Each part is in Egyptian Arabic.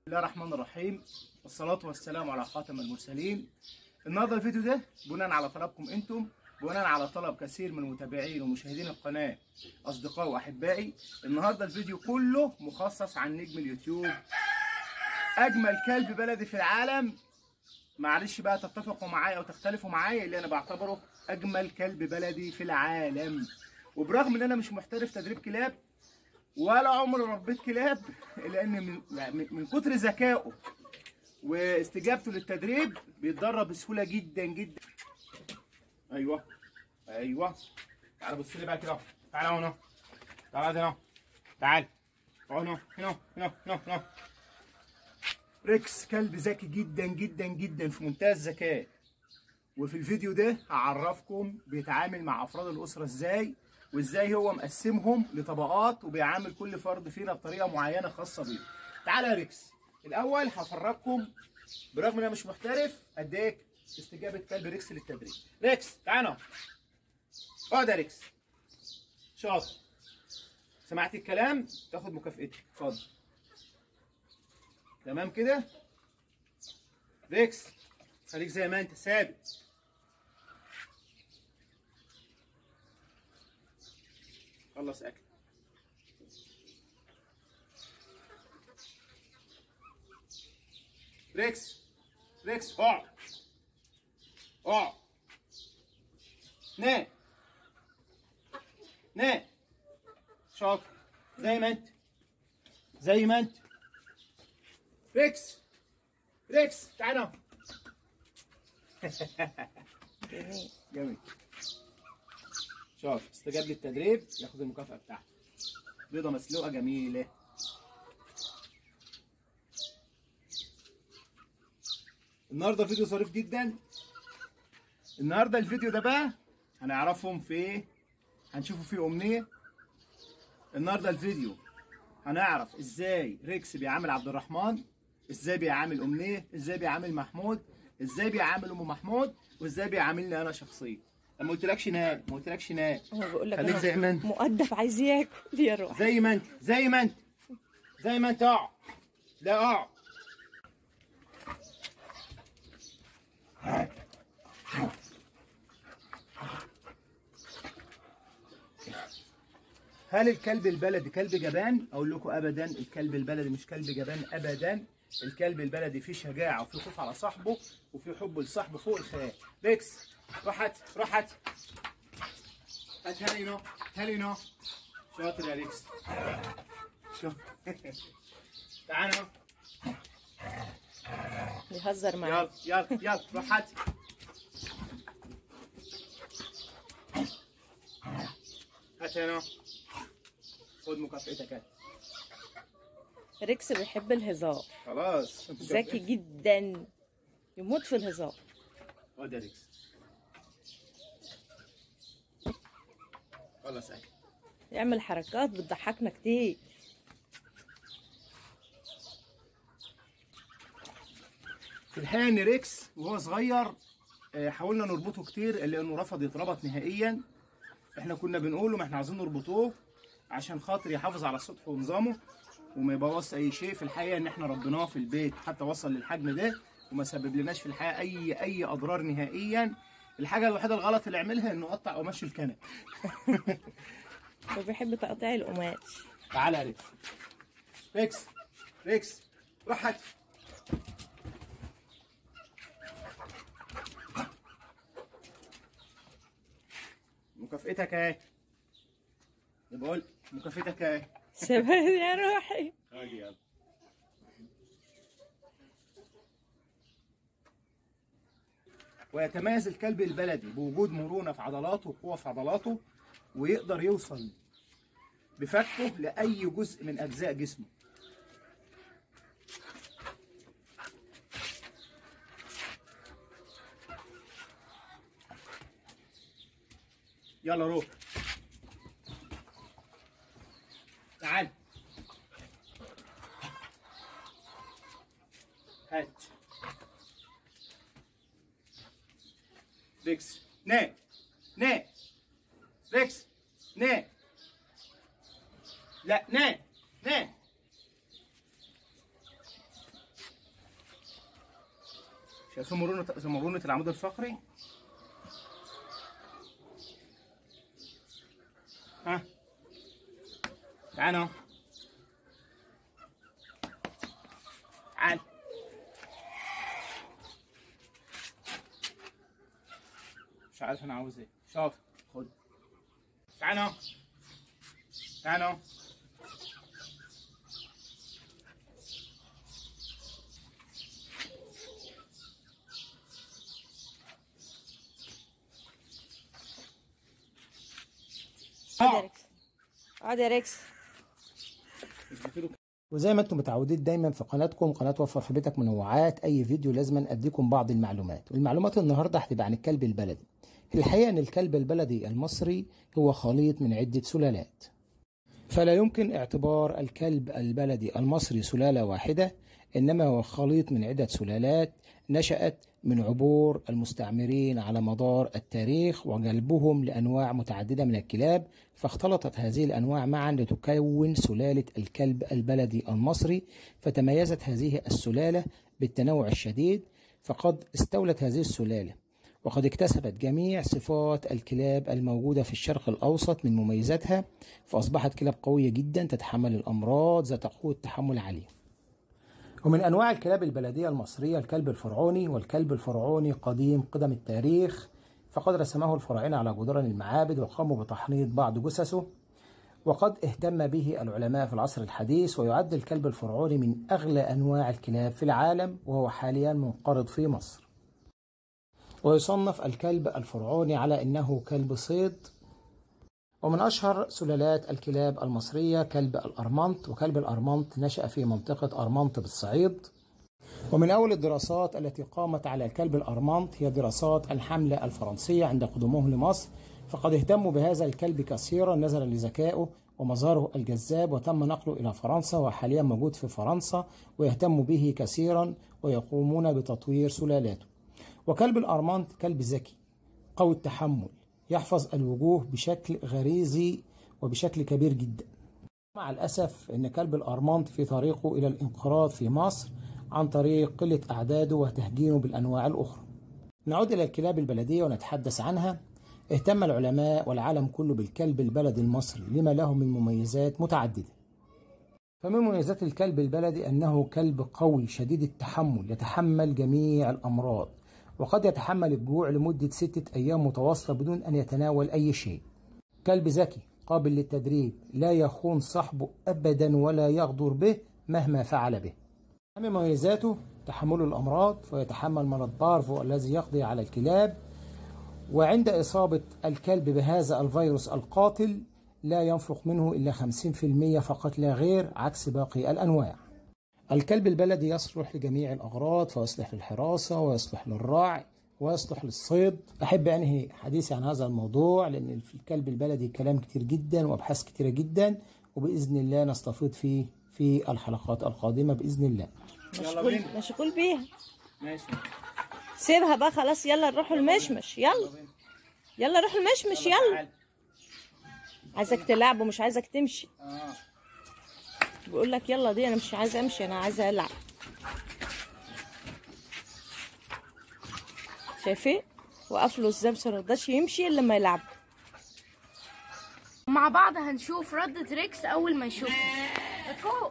الله الرحمن الرحيم والصلاة والسلام على خاتم المرسلين النهارده الفيديو ده بناء على طلبكم انتم بناء على طلب كثير من متابعين ومشاهدين القناة أصدقائي وأحبائي النهارده الفيديو كله مخصص عن نجم اليوتيوب أجمل كلب بلدي في العالم معلش بقى تتفقوا معايا او تختلفوا معايا اللي انا بعتبره اجمل كلب بلدي في العالم وبرغم ان انا مش محترف تدريب كلاب ولا عمري ربيت كلاب لان من, يعني من كتر ذكائه واستجابته للتدريب بيتدرب بسهوله جدا جدا ايوه ايوه تعال بص لي بقى كده تعال هنا تعال هنا تعال هنا هنا هنا هنا هنا ريكس كلب ذكي جدا جدا جدا في منتهى الذكاء وفي الفيديو ده هعرفكم بيتعامل مع افراد الاسره ازاي وازاي هو مقسمهم لطبقات وبيعامل كل فرد فينا بطريقه معينه خاصه بيه تعالى يا ريكس الاول هفرجكم برغم ان انا مش محترف قد ايه استجابه كلب ريكس للتدريب ريكس تعالى اقعد يا ريكس شاطر سمعت الكلام تاخد مكافئتك اتفضل تمام كده ريكس خليك زي ما انت ثابت خلص اكل ريكس ريكس اقعد اقعد نام نام شاطر زي ما انت زي ما انت ريكس ريكس تعالى جميل جميل شاطر استجاب للتدريب ياخد المكافأة بتاعته بيضة مسلوقة جميلة النهارده فيديو ظريف جدا النهارده الفيديو ده بقى هنعرفهم في ايه هنشوفوا فيه امنيه النهارده الفيديو هنعرف ازاي ريكس بيعامل عبد الرحمن ازاي بيعامل امنيه ازاي بيعامل محمود ازاي بيعامل ام محمود وازاي بيعاملني انا شخصيا أنا ما قلتلكش نام ما قلتلكش نام هو بيقول لك خليك أنا زي ما انت مؤدب عايز ياكل يا روح زي ما انت زي ما انت زي ما انت اقعد لا اقعد هل الكلب البلدي كلب جبان؟ اقول لكم ابدا الكلب البلدي مش كلب جبان ابدا الكلب البلدي فيه شجاعه وفيه خوف على صاحبه وفيه حب لصاحبه فوق الخيال ريكس روح هات روح هات هات هالينو هالينو شاطر يا ريكس شو تعال اهو. بيهزر معايا يلا يلا يلا روح هات هات هنا خد مكافئتك هات ريكس بيحب الهزار خلاص ذكي جدا يموت في الهزار خد يا ريكس خلص اكل يعمل حركات بتضحكنا كتير في الحقيقه ان ريكس وهو صغير آه، حاولنا نربطه كتير الا انه رفض يتربط نهائيا احنا كنا بنقول له ما احنا عايزين نربطوه عشان خاطر يحافظ على سطحه ونظامه وما يبوظش اي شيء في الحقيقه ان احنا ربيناه في البيت حتى وصل للحجم ده وما سبب لناش في الحقيقه اي اي اضرار نهائيا الحاجه الوحيده الغلط اللي عملها انه قطع قماش الكنب وبيحب تقطيع القماش تعالى يا ريكس ريكس ريكس روح هات مكافئتك اهي بقول مكافئتك اهي سيبها يا روحي هاجي يلا ويتميز الكلب البلدي بوجود مرونة في عضلاته وقوة في عضلاته ويقدر يوصل بفكه لأي جزء من أجزاء جسمه يلا روح تعال هات ريكس نام نام ريكس نام لا نام نام في مرونه في مرونه العمود الفقري ها تعال اهو تعال مش عارف انا عاوز ايه شوف خد تعال اهو تعال اهو اقعد يا ريكس اقعد يا ريكس وزي ما انتم متعودين دايما في قناتكم قناه وفر في بيتك منوعات اي فيديو لازم اديكم بعض المعلومات والمعلومات النهارده هتبقى عن الكلب البلدي الحقيقه ان الكلب البلدي المصري هو خليط من عده سلالات فلا يمكن اعتبار الكلب البلدي المصري سلاله واحده انما هو خليط من عده سلالات نشات من عبور المستعمرين على مدار التاريخ وجلبهم لانواع متعدده من الكلاب فاختلطت هذه الانواع معا لتكون سلاله الكلب البلدي المصري فتميزت هذه السلاله بالتنوع الشديد فقد استولت هذه السلاله وقد اكتسبت جميع صفات الكلاب الموجودة في الشرق الأوسط من مميزاتها فأصبحت كلاب قوية جدا تتحمل الأمراض ذات قوة تحمل عالية ومن أنواع الكلاب البلدية المصرية الكلب الفرعوني والكلب الفرعوني قديم قدم التاريخ فقد رسمه الفراعنة على جدران المعابد وقاموا بتحنيط بعض جثثه وقد اهتم به العلماء في العصر الحديث ويعد الكلب الفرعوني من أغلى أنواع الكلاب في العالم وهو حاليا منقرض في مصر ويصنف الكلب الفرعوني على أنه كلب صيد ومن أشهر سلالات الكلاب المصرية كلب الأرمنت وكلب الأرمنت نشأ في منطقة أرمنت بالصعيد ومن أول الدراسات التي قامت على الكلب الأرمنت هي دراسات الحملة الفرنسية عند قدومهم لمصر فقد اهتموا بهذا الكلب كثيرا نظرا لذكائه ومظهره الجذاب وتم نقله إلى فرنسا وحاليا موجود في فرنسا ويهتموا به كثيرا ويقومون بتطوير سلالاته وكلب الأرمنت كلب ذكي قوي التحمل يحفظ الوجوه بشكل غريزي وبشكل كبير جدا مع الأسف أن كلب الأرمنت في طريقه إلى الانقراض في مصر عن طريق قلة أعداده وتهجينه بالأنواع الأخرى نعود إلى الكلاب البلدية ونتحدث عنها اهتم العلماء والعالم كله بالكلب البلدي المصري لما له من مميزات متعددة فمن مميزات الكلب البلدي أنه كلب قوي شديد التحمل يتحمل جميع الأمراض وقد يتحمل الجوع لمدة ستة أيام متواصلة بدون أن يتناول أي شيء كلب ذكي قابل للتدريب لا يخون صاحبه أبدا ولا يغدر به مهما فعل به من مميزاته تحمل الأمراض فيتحمل مرض بارفو الذي يقضي على الكلاب وعند إصابة الكلب بهذا الفيروس القاتل لا ينفق منه إلا 50% فقط لا غير عكس باقي الأنواع الكلب البلدي يصلح لجميع الأغراض فيصلح للحراسة ويصلح للرعي ويصلح للصيد أحب أنهي حديثي عن هذا الموضوع لأن في الكلب البلدي كلام كتير جدا وأبحاث كتيرة جدا وبإذن الله نستفيض فيه في الحلقات القادمة بإذن الله يلا مشغول بينا مشغول بيها ماشي سيبها بقى خلاص يلا نروحوا المشمش يلا يلا بينا يلا نروح المشمش يلا تعال. عايزك تلعب ومش عايزك تمشي اه بيقول لك يلا دي انا مش عايزه امشي انا عايزه العب شايفين وقف له ازاي بس مرضاش يمشي الا لما يلعب مع بعض هنشوف ردة ريكس أول ما يشوفه فوق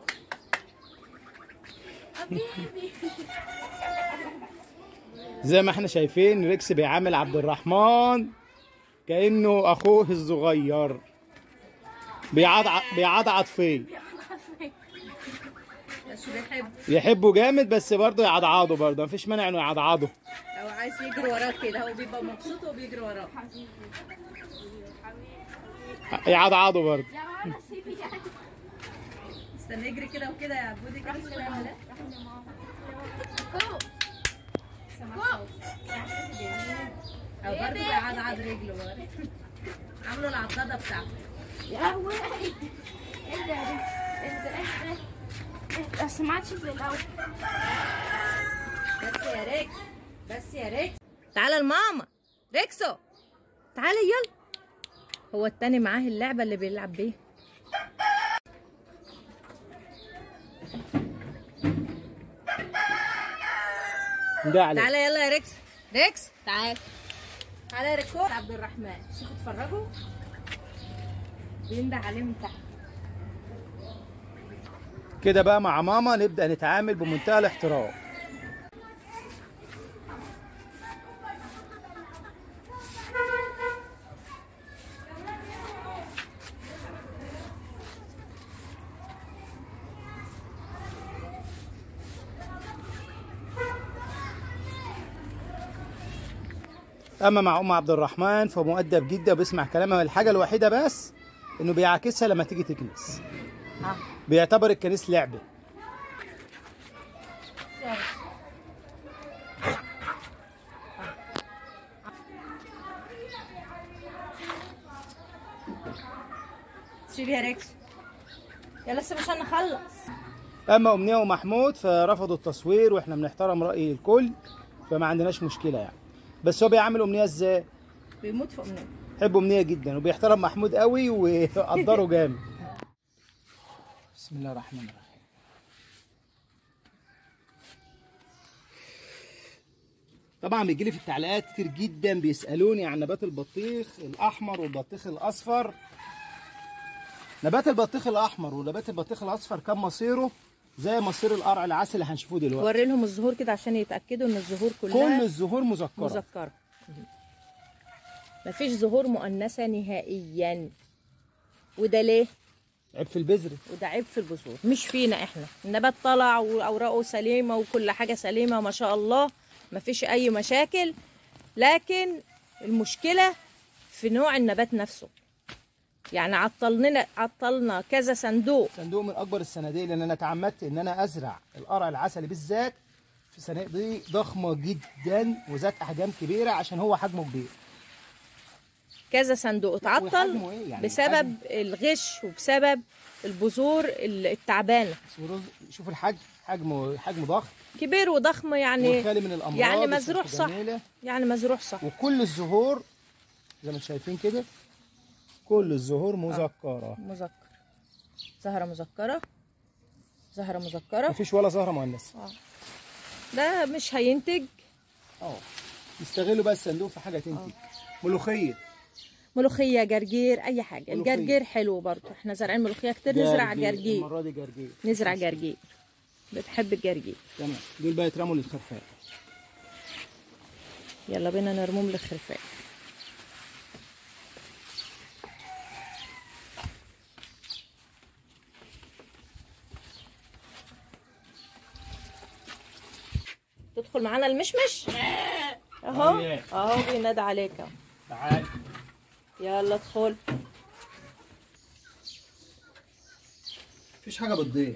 حبيبي زي ما احنا شايفين ريكس بيعامل عبد الرحمن كأنه أخوه الصغير بيعضع بيعضعض فيه بس بيحب يحبه جامد بس برضه يعضعضه برضه مفيش مانع انه يعضعضه لو عايز يجري وراه كده هو بيبقى مبسوط وبيجري وراه يعضعضه برضه يا ولا سيبي يعني استنى يجري كده وكده يا عبودي كده مش هيعمل ايه فوق فوق او برضه بيعضعض رجله برضه عامله العضاضه بتاعته يا وي ايه ده ايه ده ايه ده إيه ده؟ ما سمعتش في الأول بس يا ريكس بس يا ريكس تعالى لماما ريكسو تعالى يلا هو التاني معاه اللعبة اللي بيلعب بيها ده عليك تعالى يلا يا ريكس ريكس تعال تعالى يا ريكس عبد الرحمن شوفوا اتفرجوا بينده عليه من تحت كده بقى مع ماما نبدا نتعامل بمنتهى الاحترام اما مع ام عبد الرحمن فمؤدب جدا وبيسمع كلامها الحاجه الوحيده بس انه بيعاكسها لما تيجي تكنس ها بيعتبر الكنيس لعبه سيب يا ريكس يا لسه مش هنخلص اما امنيه ومحمود فرفضوا التصوير واحنا بنحترم راي الكل فما عندناش مشكله يعني بس هو بيعامل امنيه ازاي بيموت في امنيه بيحب امنيه جدا وبيحترم محمود قوي وقدره جامد بسم الله الرحمن الرحيم طبعا بيجي لي في التعليقات كتير جدا بيسالوني عن نبات البطيخ الاحمر والبطيخ الاصفر نبات البطيخ الاحمر ونبات البطيخ الاصفر كان مصيره زي مصير القرع العسل اللي هنشوفه دلوقتي وري لهم الزهور كده عشان يتاكدوا ان الزهور كل كلها الزهور مذكره مذكره مفيش زهور مؤنثه نهائيا وده ليه عيب في البذر وده عيب في البذور مش فينا احنا النبات طلع واوراقه سليمه وكل حاجه سليمه ما شاء الله مفيش اي مشاكل لكن المشكله في نوع النبات نفسه يعني عطلنا عطلنا كذا صندوق صندوق من اكبر الصناديق لان انا تعمدت ان انا ازرع القرع العسلي بالذات في صناديق ضخمه جدا وذات احجام كبيره عشان هو حجمه كبير كذا صندوق اتعطل وحجمه إيه يعني؟ بسبب الغش وبسبب البذور التعبانه بس ورز- شوف الحجم حجمه حجمه ضخم كبير وضخم يعني وخالي من الامراض يعني مزروع وصحته صح جميلة. يعني مزروع صح وكل الزهور زي ما انتم شايفين كده كل الزهور مذكره مذكر زهرة مذكرة زهرة مذكرة مفيش ولا زهره مؤنثه ده مش هينتج اه يستغلوا بقى الصندوق في حاجه تنتج ملوخيه ملوخية جرجير أي حاجة ملوخية. الجرجير حلو برضو احنا زارعين ملوخية كتير نزرع جرجير المره دي جرجير نزرع جرجير بتحب الجرجير تمام دول بقى يترموا للخرفان يلا بينا نرموم للخرفان تدخل معانا المشمش اهو أيوة. اهو بينادى عليك اهو تعال يلا ادخل مفيش حاجه بتضيع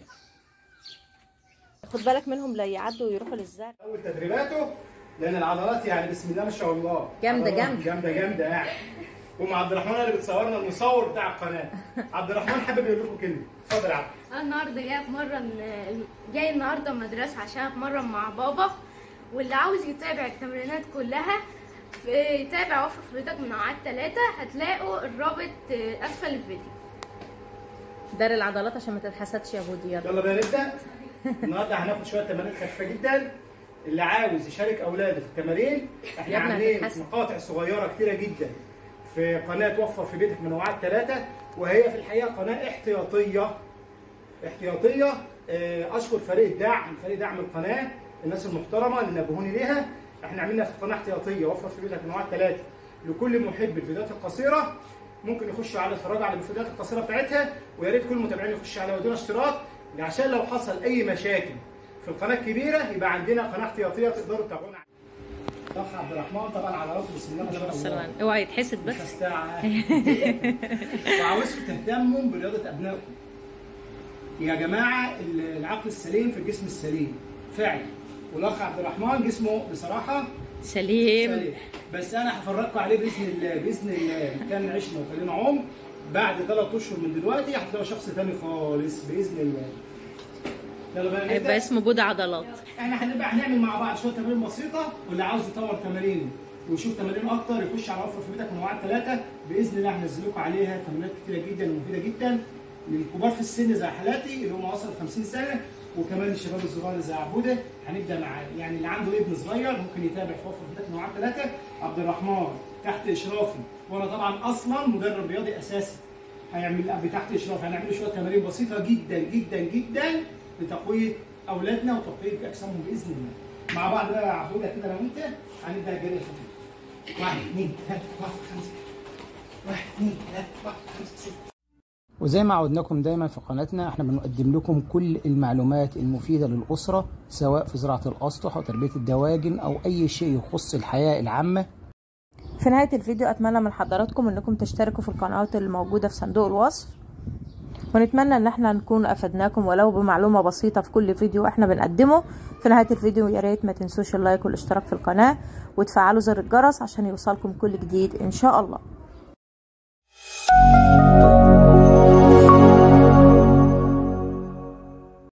خد بالك منهم لا يعدوا ويروحوا للزرع اول تدريباته لان العضلات يعني بسم الله ما شاء الله جامدة، عضلات جامدة. جامده جامده يعني ام عبد الرحمن اللي بتصورنا المصور بتاع القناه عبد الرحمن حابب يقول لكم كلمه اتفضل يا عبد انا النهارده جاي اتمرن جاي النهارده المدرسه عشان اتمرن مع بابا واللي عاوز يتابع التمرينات كلها في- يتابع وفر فلوتك من قعدات ثلاثة هتلاقوا الرابط اسفل الفيديو دار العضلات عشان ما تتحسدش يا بودي يلا يلا بقى نبدا النهارده هناخد شويه تمارين خفيفه جدا اللي عاوز يشارك اولاده في التمارين احنا يا ابني عاملين هتتحسن. مقاطع صغيره كتيره جدا في قناه وفر في بيتك منوعات ثلاثه وهي في الحقيقه قناه احتياطيه احتياطيه آه، اشكر فريق الدعم فريق دعم القناه الناس المحترمه اللي نبهوني ليها احنا عاملينها في قناه احتياطيه وفر في بيتك منوعات ثلاثه لكل محب الفيديوهات القصيره ممكن يخشوا على يتفرجوا على الفيديوهات القصيره بتاعتها ويا ريت كل المتابعين يخشوا على ودينا اشتراك عشان لو حصل اي مشاكل في القناه الكبيره يبقى عندنا قناه احتياطيه تقدروا تتابعونا الاخ عبد الرحمن طبعا على راسه بسم الله ما شاء الله سلام اوعى يتحسد بس ساعة وعاوزكم تهتموا برياضة أبنائكم. يا جماعة العقل السليم في الجسم السليم فعلا والأخ عبد الرحمن جسمه بصراحة سليم سليم بس أنا هفرجكم عليه بإذن الله بإذن الله إن كان عشنا وخلينا عمر بعد ثلاث أشهر من دلوقتي هتلاقوا شخص تاني خالص بإذن الله. يلا بقى هيبقى نبدأ. اسمه بود عضلات احنا هنبقى هنعمل مع بعض شويه تمارين بسيطه واللي عاوز يطور تمارينه ويشوف تمارين اكتر يخش على وفر في بيتك منوعات ثلاثه باذن الله هنزل لكم عليها تمرينات كتيره جدا ومفيده جدا للكبار في السن زي حالاتي اللي هم وصلوا 50 سنه وكمان الشباب الصغار زي عبوده هنبدا مع يعني اللي عنده ابن صغير ممكن يتابع في وفر فتات نوعات ثلاثه عبد الرحمن تحت اشرافي وانا طبعا اصلا مدرب رياضي اساسي هيعمل تحت اشرافي هنعمل له شويه تمارين بسيطه جدا جدا جدا لتقويه اولادنا وتقويه اجسامهم باذن الله مع بعض بقى يا عبوده كده لو انت هنبدا الجري الخفيف واحد اثنين ثلاثه واحد خمسه واحد اثنين ثلاثه واحد خمسه سته وزي ما عودناكم دايما في قناتنا احنا بنقدم لكم كل المعلومات المفيدة للأسرة سواء في زراعة الأسطح أو تربية الدواجن أو أي شيء يخص الحياة العامة في نهاية الفيديو أتمنى من حضراتكم أنكم تشتركوا في القنوات الموجودة في صندوق الوصف ونتمنى ان احنا نكون افدناكم ولو بمعلومة بسيطة في كل فيديو احنا بنقدمه في نهاية الفيديو يا ريت ما تنسوش اللايك والاشتراك في القناة وتفعلوا زر الجرس عشان يوصلكم كل جديد ان شاء الله